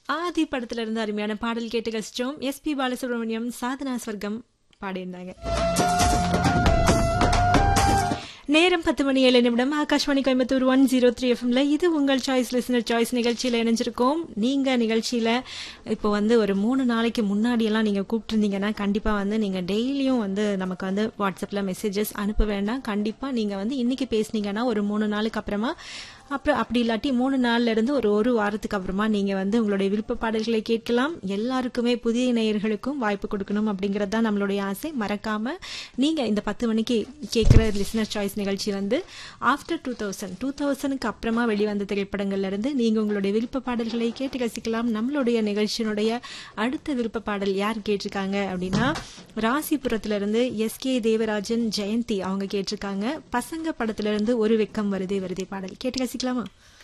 ஆதி படத்துல இருந்து அருமையான பாடல் கேட்டு கசிச்சோம் எஸ்பி பாலசுப்ரமணியம் சாதனா ஸ்வர்க்கம் பாடியிருந்தாங்க நேரம் பத்து மணி ஏழு நிமிடம் Akashvani Coimbatore one zero three எஃப்எம்ல இது உங்கள் சாய்ஸ் லிசனர் சாய்ஸ் நிகழ்ச்சியில இணைஞ்சிருக்கோம் நீங்க நிகழ்ச்சியில இப்போ வந்து ஒரு மூணு நாளைக்கு முன்னாடி எல்லாம் நீங்க கூப்பிட்டுருந்தீங்கன்னா கண்டிப்பா வந்து நீங்க டெய்லியும் வந்து நமக்கு வந்து வாட்ஸ்அப்ல மெசேஜஸ் அனுப்ப வேண்டாம் கண்டிப்பா நீங்க வந்து இன்னைக்கு பேசுனீங்கன்னா ஒரு மூணு நாளுக்கு அப்புறமா அப்புறம் அப்படி இல்லாட்டி மூணு நாள்ல இருந்து ஒரு ஒரு வாரத்துக்கு அப்புறமா நீங்க வந்து உங்களுடைய விருப்ப பாடல்களை கேட்கலாம் எல்லாருக்குமே புதிய நேயர்களுக்கும் வாய்ப்பு கொடுக்கணும் அப்படிங்கறது தான் நம்மளுடைய ஆசை மறக்காம நீங்க இந்த பத்து மணிக்கு கேட்கிற லிசனர் சாய்ஸ் நிகழ்ச்சி வந்து ஆஃப்டர் டூ தௌசண்ட் டூ தௌசண்ட்க்கு அப்புறமா வெளிவந்த திரைப்படங்கள்ல இருந்து நீங்க உங்களுடைய விருப்ப பாடல்களை கேட்டு ரசிக்கலாம் நம்மளுடைய நிகழ்ச்சியினுடைய அடுத்த விருப்ப பாடல் யார் கேட்டிருக்காங்க அப்படின்னா ராசிபுரத்துல இருந்து எஸ் கே தேவராஜன் ஜெயந்தி அவங்க கேட்டிருக்காங்க பசங்க படத்துல இருந்து ஒரு வெக்கம் வருதே வருதே பாடல் கேட்டு ரசிக்கலாமா